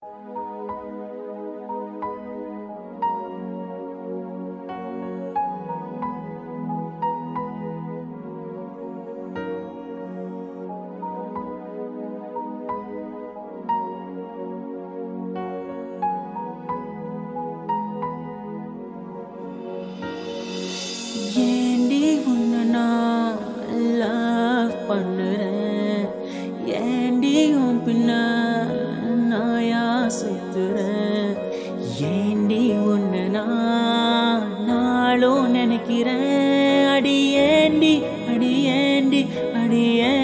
ஏண்டி உன்னை நான் லவ் பண்ணுறேன் ஏண்டி உன் பின்ன நாயா சுத்துறேன் ஏண்டி உன்னை நான் நாளும் நினைக்கிறேன் அடி ஏண்டி அடி ஏண்டி அடியே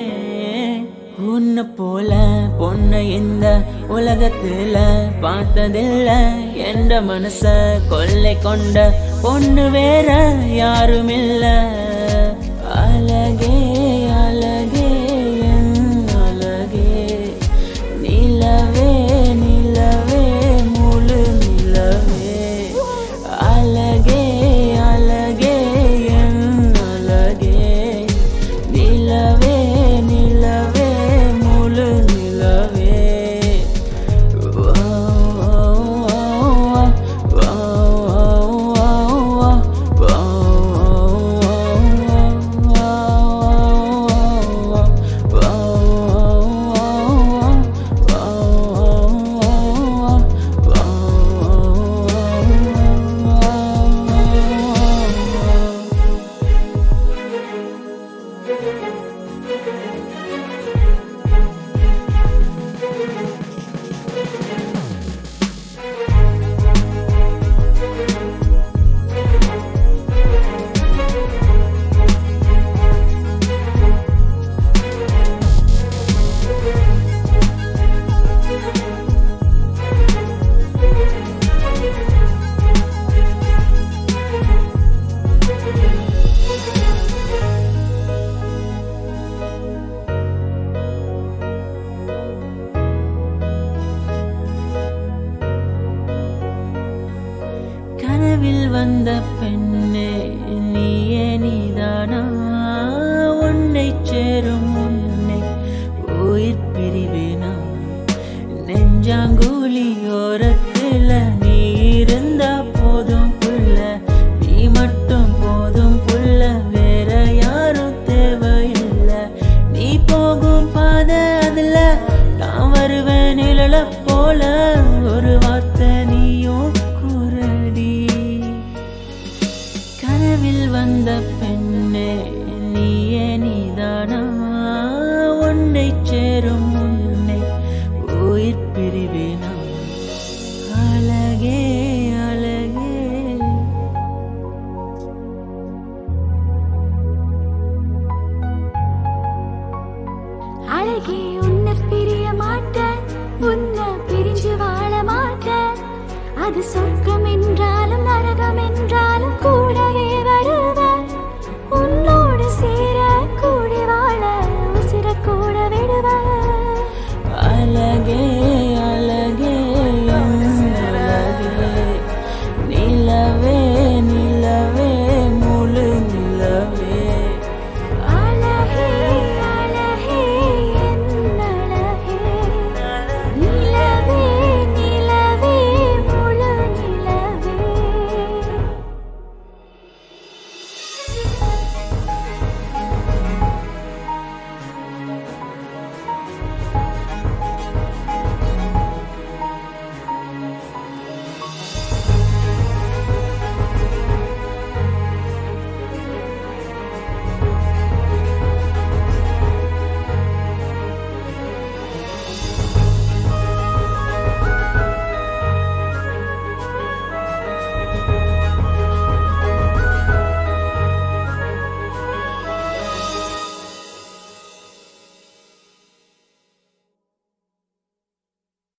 உன்னை போல பொண்ணை இந்த உலகத்துல பார்த்ததில்ல என்ற மனச கொள்ளை கொண்ட பொண்ணு வேற யாரும் இல்ல அழகே அழகே என் அழகே நிலவே நிலவே முழு நிலவே அழகே அழகே என் அழகே நிலவே நிலவே முழு நிலவே கனவில் வந்த பெண்ணே நீயே நீதானா உன்னை சேரும் உன்னை உயிர் பிரிவேனா நெஞ்சாங்கூலி ஓரத்துல நீ இருந்தா போதும் புள்ள நீ மட்டும் போதும் புள்ள வேற யாரும் தேவையில்லை நீ போகும் பாதை அதுல நான் வருவேன் நிழல போல ஒரு வார்த்தை நீயும் கூறடி கனவில் வந்த பெண்ணே நீயே நீதானா உன்னை சேரும் உன்னை உயிர் பிரிவேனா அழகே அழகே அழகே உன்னை பிரிய மாட்டேன் உன்னை பிரிஞ்சு வாழ மாட்டேன் அது சொர்க்கம் என்றால்